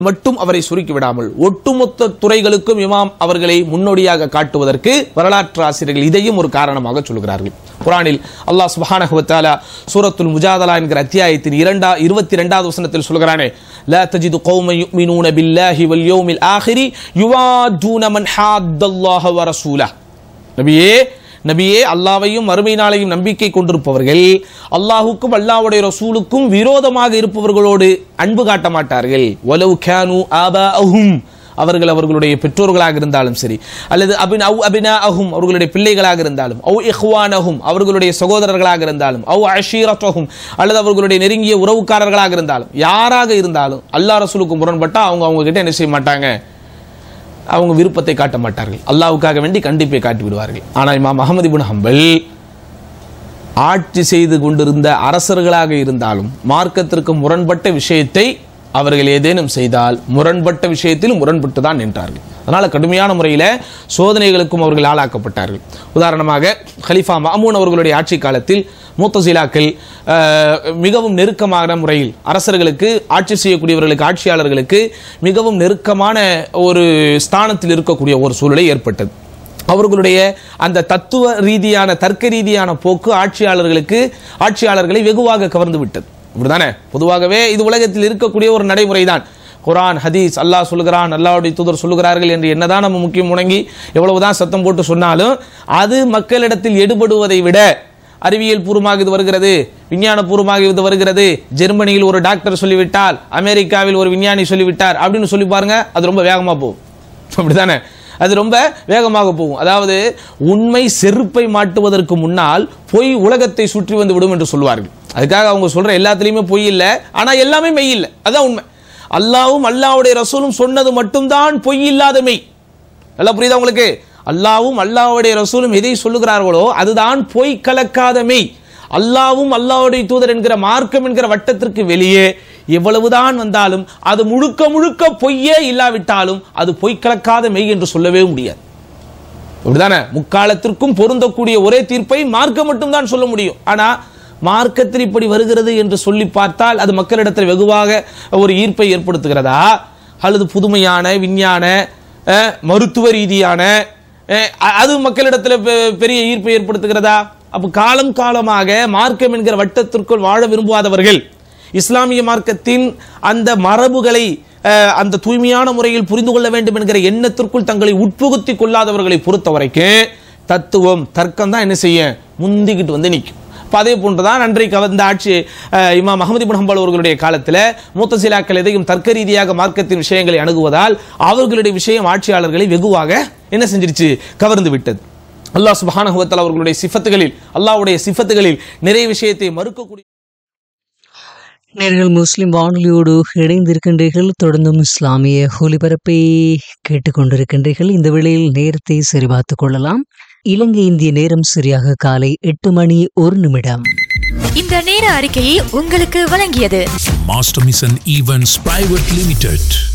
மட்டும் அவரை சுருக்கி விடாமல் ஒட்டுமொத்த துறைகளுக்கும் இமாம் அவர்களை முன்னோடியாக காட்டுவதற்கு வரலாற்று ஆசிரியர்கள் இதையும் ஒரு காரணமாக சொல்கிறார்கள் குரானில் அல்லாஹ் சுப்ஹானஹு வ தஆலா சூரத்துல் முஜாதலா என்கிற அத்தியாயத்தின் இரண்டா இருபத்தி இரண்டாவது வசனத்தில் சொல்கிறானே لا تجد قوما يؤمنون بالله واليوم الآخر يوادون من حاد الله ورسوله நபியே நபியே அல்லாவையும் மறுமை நாளையும் நம்பிக்கை கொண்டிருப்பவர்கள் அல்லாஹுக்கும் அல்லாஹ்வுடைய ரசூலுக்கும் விரோதமாக இருப்பவர்களோடு அன்பு காட்ட மாட்டார்கள் வலவு கேனு ஆபாஅஹும் அவர்கள் அவர்களுடைய பெற்றோர்களாக இருந்தாலும் சரி அல்லது அபின் அவு அபினா அஹும் அவர்களுடைய பிள்ளைகளாக இருந்தாலும் அவு இஹ்வானஹும் அவர்களுடைய சகோதரர்களாக இருந்தாலும் அவு அஷீரத்தஹும் அல்லது அவர்களுடைய நெருங்கிய உறவுக்காரர்களாக இருந்தாலும் யாராக இருந்தாலும் அல்லாஹ் ரசூலுக்கு முரண்பட்டா அவங்க அவங்க கிட்ட என்ன செய்ய மாட்டாங்க அவங்க விருப்பத்தை காட்ட மாட்டார்கள் அல்லாவுக்காக வேண்டி கண்டிப்பை காட்டி விடுவார்கள் ஆனால் இமாம் அகமது இப்னு ஹம்பல் ஆட்சி செய்து கொண்டிருந்த அரசர்களாக இருந்தாலும் மார்க்கத்திற்கு முரண்பட்ட விஷயத்தை அவர்கள் ஏதேனும் செய்தால் முரண்பட்ட விஷயத்தில் முரண்பட்டு தான் நின்றார்கள் அதனால கடுமையான முறையில் சோதனைகளுக்கும் அவர்கள் ஆளாக்கப்பட்டார்கள் உதாரணமாக ஹலிஃபா மாமூன் அவர்களுடைய ஆட்சி காலத்தில் மூத்தசிலாக்கள் அஹ், மிகவும் நெருக்கமான முறையில் அரசர்களுக்கு ஆட்சி செய்யக்கூடியவர்களுக்கு ஆட்சியாளர்களுக்கு மிகவும் நெருக்கமான ஒரு ஸ்தானத்தில் இருக்கக்கூடிய ஒரு சூழ்நிலை ஏற்பட்டது அவர்களுடைய அந்த தத்துவ ரீதியான தர்க்க ரீதியான போக்கு ஆட்சியாளர்களுக்கு ஆட்சியாளர்களை வெகுவாக கவர்ந்து விட்டது இப்படிதானே பொதுவாகவே இது உலகத்தில் இருக்கக்கூடிய ஒரு நடைமுறை தான் குரான் ஹதீஸ் அல்லாஹ் சொல்லுகிறான் அல்லாஹ்வுடைய தூதர் சொல்லுகிறார்கள் என்று என்னதான் நம்ம முக்கியம் முடங்கி எவ்வளவுதான் சத்தம் போட்டு சொன்னாலும் அது மக்களிடத்தில் எடுபடுவதை விட அறிவியல் பூர்வமாக இது வருகிறது விஞ்ஞான பூர்வமாக இது வருகிறது ஜெர்மனியில் ஒரு டாக்டர் சொல்லிவிட்டால் அமெரிக்காவில் ஒரு விஞ்ஞானி சொல்லிவிட்டார் அப்படின்னு சொல்லி பாருங்க அது ரொம்ப வேகமா போகும் அப்படிதானே அது ரொம்ப வேகமாக போகும் அதாவது உண்மை செருப்பை மாட்டுவதற்கு முன்னால் பொய் உலகத்தை சுற்றி வந்து விடும் என்று சொல்வார்கள் அதுக்காக அவங்க சொல்ற எல்லாத்துலயுமே பொய் இல்லை ஆனா எல்லாமே மெய் இல்லை அதான் உண்மை அல்லாவும் அல்லாவுடைய ரசூலும் சொன்னது மட்டும்தான் பொய் இல்லாத மெய் நல்லா புரியுதா உங்களுக்கு அல்லாவும் அல்லாஹ்வுடைய ரசூலும் எதை சொல்லுகிறார்களோ அதுதான் பொய் கலக்காத மெய் அல்லாவும் அல்லாஹ்வுடைய தூதர் என்கிற மார்க்கம் என்கிற வட்டத்திற்கு வெளியே எவ்வளவுதான் வந்தாலும் அது முழுக்க முழுக்க பொய்யே இல்லாவிட்டாலும் அது பொய் கலக்காத மெய் என்று சொல்லவே முடியாது அப்படிதானே முக்காலத்திற்கும் பொருந்தக்கூடிய ஒரே தீர்ப்பை மார்க்கம் மட்டும்தான் சொல்ல முடியும் ஆனா மார்க்கத்தில் இப்படி வருகிறது என்று சொல்லி பார்த்தால் அது மக்களிடத்தில் வெகுவாக ஒரு ஈர்ப்பை ஏற்படுத்துகிறதா அல்லது புதுமையான விஞ்ஞான அஹ், மருத்துவ ரீதியான அஹ், அ- அது மக்களிடத்தில் பெ- பெரிய ஈர்ப்பை ஏற்படுத்துகிறதா அப்ப காலம் காலமாக மார்க்கம் என்கிற வட்டத்திற்குள் வாழ விரும்பாதவர்கள் இஸ்லாமிய மார்க்கத்தின் அந்த மரபுகளை அஹ், அந்த தூய்மையான முறையில் புரிந்து கொள்ள வேண்டும் என்கிற எண்ணத்திற்குள் தங்களை உட்புகுத்தி கொள்ளாதவர்களை பொறுத்த வரைக்கும் தத்துவம் தர்க்கம் தான் என்ன செய்ய முந்திக்கிட்டு வந்து நிற்கும் அப்ப அதே போன்றுதான் அன்றைக்கு வந்த ஆட்சி அஹ், இமாம் அகமது பின் ஹம்பல் அவர்களுடைய காலத்தில் மூத்தசிலாக்கள் எதையும் தர்க்க ரீதியாக மார்க்கத்தின் விஷயங்களை அணுகுவதால் அவர்களுடைய விஷயம் ஆட்சியாளர்களை வெகுவாக என்ன செஞ்சிருச்சு கவர்ந்து விட்டது அல்லாஹ் சுப்ஹானஹு வ தஆலா அவர்களுடைய சிஃபத்துகளில் அல்லாஹ்வுடைய சிஃபத்துகளில் நிறைய விஷயத்தை மறுக்கக்கூடிய நேர்கள் முஸ்லிம் வானொலியோடு இணைந்திருக்கின்றீர்கள் தொடர்ந்தும் இஸ்லாமிய ஒலிபரப்பை கேட்டுக்கொண்டிருக்கின்றீர்கள் இந்த வேளையில் நேரத்தை சரிபார்த்துக் கொள்ளலாம் இலங்கை இந்திய நேரம் சரியாக காலை எட்டு மணி ஒரு நிமிடம் இந்த நேர அறிக்கையை உங்களுக்கு வழங்கியது Master Mission Events Private Limited.